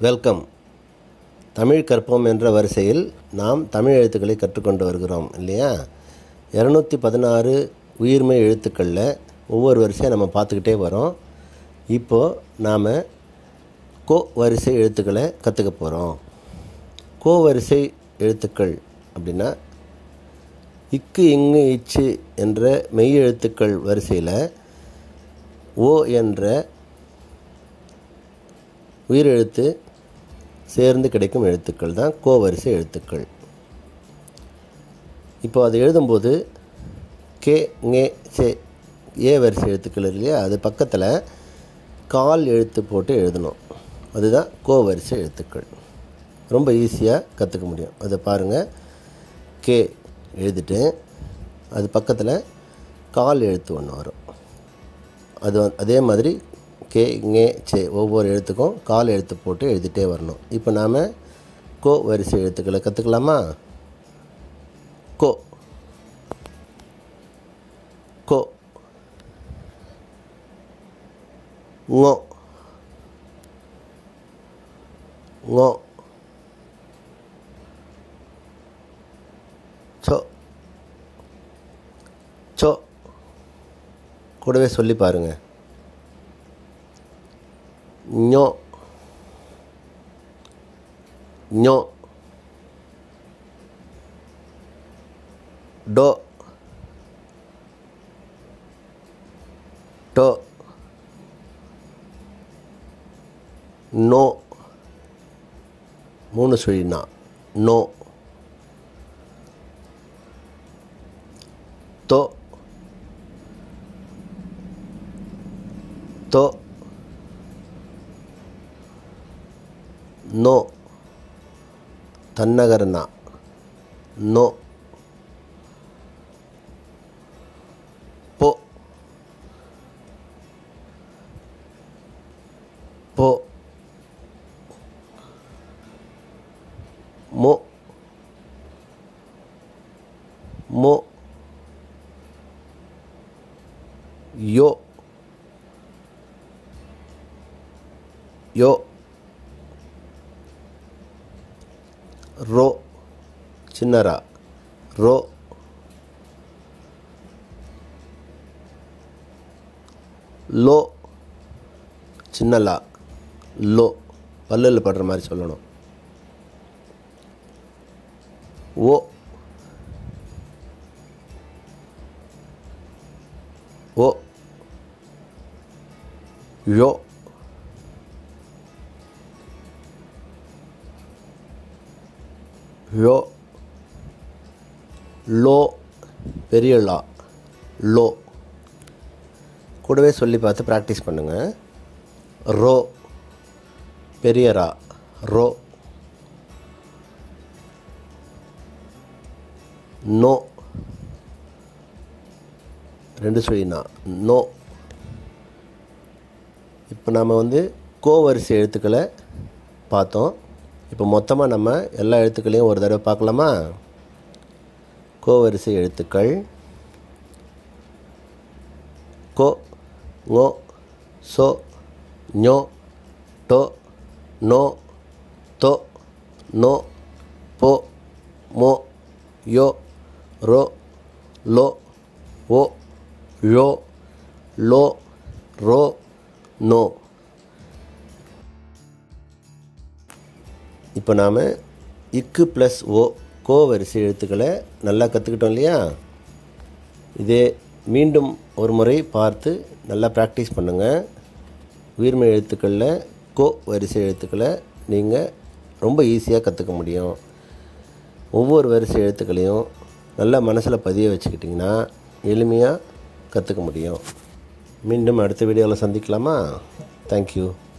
welcome Tamil கற்போம் என்ற வரிசையில் நாம் தமிழ் எழுத்துக்களை கற்றுக்கொண்டு வருகிறோம் இல்லையா இரநூத்தி பதினாறு உயிர்மை எழுத்துக்களில் ஒவ்வொரு வரிசையாக நம்ம பார்த்துக்கிட்டே வரோம் இப்போது நாம் கோ வரிசை எழுத்துக்களை கற்றுக்க போகிறோம் கோ வரிசை எழுத்துக்கள் அப்படின்னா இக்கு இங்கு இச்சு என்ற மெய் எழுத்துக்கள் வரிசையில் ஓ என்ற உயிரெழுத்து சேர்ந்து கிடைக்கும் எழுத்துக்கள் தான் கோ வரிசை எழுத்துக்கள் இப்போ அதை எழுதும்போது கே ங்கே சே ஏ வரிசை எழுத்துக்கள் இருக்கு இல்லையா அது பக்கத்தில் கால் எழுத்து போட்டு எழுதணும் அதுதான் கோ வரிசை எழுத்துக்கள் ரொம்ப ஈஸியாக கற்றுக்க முடியும் அதை பாருங்கள் கே எழுதிட்டு அது பக்கத்தில் கால் எழுத்து ஒன்று வரும் அது வந்து- அதே மாதிரி கே ங்கே சே ஒவ்வொரு எழுத்துக்கும் கால் எழுத்து போட்டு எழுதிட்டே வரணும் இப்போ நாம் கோ வரிசை எழுத்துக்களை கற்றுக்கலாமா கோ கோ ngோ ngோ சோ சோ கூடவே சொல்லி பாருங்க ஞோ ஞோ டோ டோ நோ மூணு சொல்லினா நோ தோ தோ நோ தன்னகரனா நோ போ போ மோ மோ யோ யோ ரோ சின்னரா ரோ லோ சின்னலா லோ பல்லில் படுற மாதிரி சொல்லணும் ஓ ஓ யோ யோ லோ பெரிய லா லோ கூடவே சொல்லி பார்த்து ப்ராக்டிஸ் பண்ணுங்கள் ரோ பெரிய ரா ரோ நோ ரெண்டு சொல்லினா நோ இப்போ நாம் வந்து கோ வரிசை எழுத்துக்களை பார்த்தோம் இப்போ மொத்தமாக நம்ம எல்லா எழுத்துக்களையும் ஒரு தடவை பார்க்கலாமா கோ வரிசை எழுத்துக்கள் கோ ngோ சோ ஞோ டோ நோ தோ நோ போ மோ யோ ரோ லோ ஓ யோ லோ ரோ நோ இப்போ நாம் இக்கு ப்ளஸ் ஓ கோ வரிசை எழுத்துக்களை நல்லா கற்றுக்கிட்டோம் இல்லையா இதே மீண்டும் ஒரு முறை பார்த்து நல்லா ப்ராக்டிஸ் பண்ணுங்கள் உயிர்மை எழுத்துக்களில் கோ வரிசை எழுத்துக்களை நீங்கள் ரொம்ப ஈஸியாக கற்றுக்க முடியும் ஒவ்வொரு வரிசை எழுத்துக்களையும் நல்லா மனசில் பதிய வச்சுக்கிட்டிங்கன்னா எளிமையாக கற்றுக்க முடியும் மீண்டும் அடுத்த வீடியோவில் சந்திக்கலாமா தேங்க்யூ